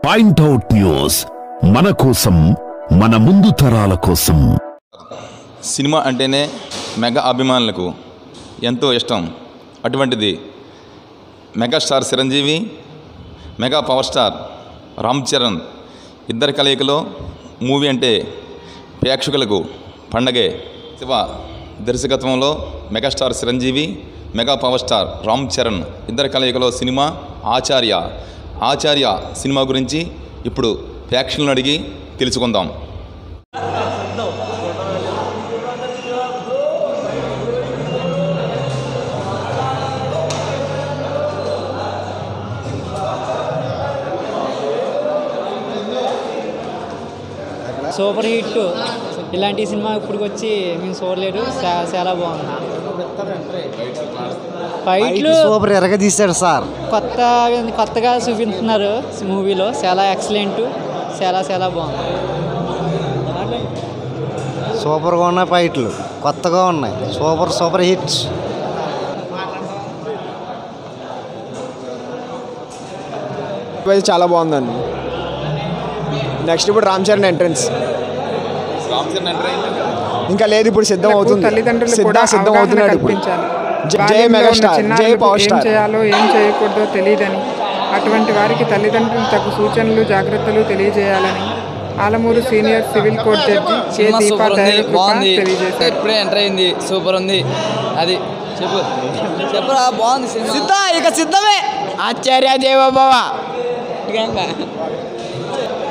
point out news మన కోసం మన ముందు తరాల కోసం సినిమా అంటేనే మెగా అభిమానులకు ఎంతో ఇష్టం అటువంటిది megastar Chiranjeevi mega power star Ram Charan ఇద్దరి కలయికలో మూవీ అంటే ప్రేక్షకులకు పండగే శివ దర్శకత్వంలో megastar Chiranjeevi mega power star Ram Charan ఇద్దరి కలయికలో సినిమా ఆచార్య ఆచార్య సినిమా గురించి ఇప్పుడు ప్రేక్షకులను అడిగి తెలుసుకుందాం సూపర్ హిట్ ఇలాంటి సినిమా ఇప్పుడు వచ్చి మేము చూడలేదు చా- చాలా బాగుంది ఫైట్లు సూపర్ ఎరగ తీశాడు సార్ కొత్త కొత్తగా చూపిస్తున్నారు మూవీలో చాలా ఎక్సలెంట్ చాలా చాలా బాగుంది సూపర్గా ఉన్నాయి ఫైట్లు కొత్తగా ఉన్నాయి సూపర్ సూపర్ హిట్స్ అయితే చాలా బాగుందండి నెక్స్ట్ ఇప్పుడు రామ్ చరణ్ ఎంట్రన్స్ రామ్ చరణ్ ఎంటర్ ఇంకా లేదు ఇప్పుడు సిద్ధం అవుతుంది తల్లిదండ్రులు సిద్ధ కూడా సిద్ధం అవగాహన అవుతున్నాడు ఇప్పుడు కల్పించాలి జై- జై బాల్యంలో ఉన్న మెగాస్టార్ జై చిన్నారులకు పవర్ ఏం స్టార్ చేయాలో ఏం చేయకూడదో తెలియదని అటువంటి వారికి తల్లిదండ్రులు తగు సూచనలు జాగ్రత్తలు తెలియజేయాలని Alamuru senior civil court judge K సినిమా దీపా సూపర్ ఉంది దయాకృప బాగుంది తెలియజేశారు ఇప్పుడే ఎంటర్ అయింది సూపర్ ఉంది అది చెప్పు చెప్పురా బాగుంది సినిమా సిద్ధ ఇక సిద్ధమే ఆచార్య దేవోభవ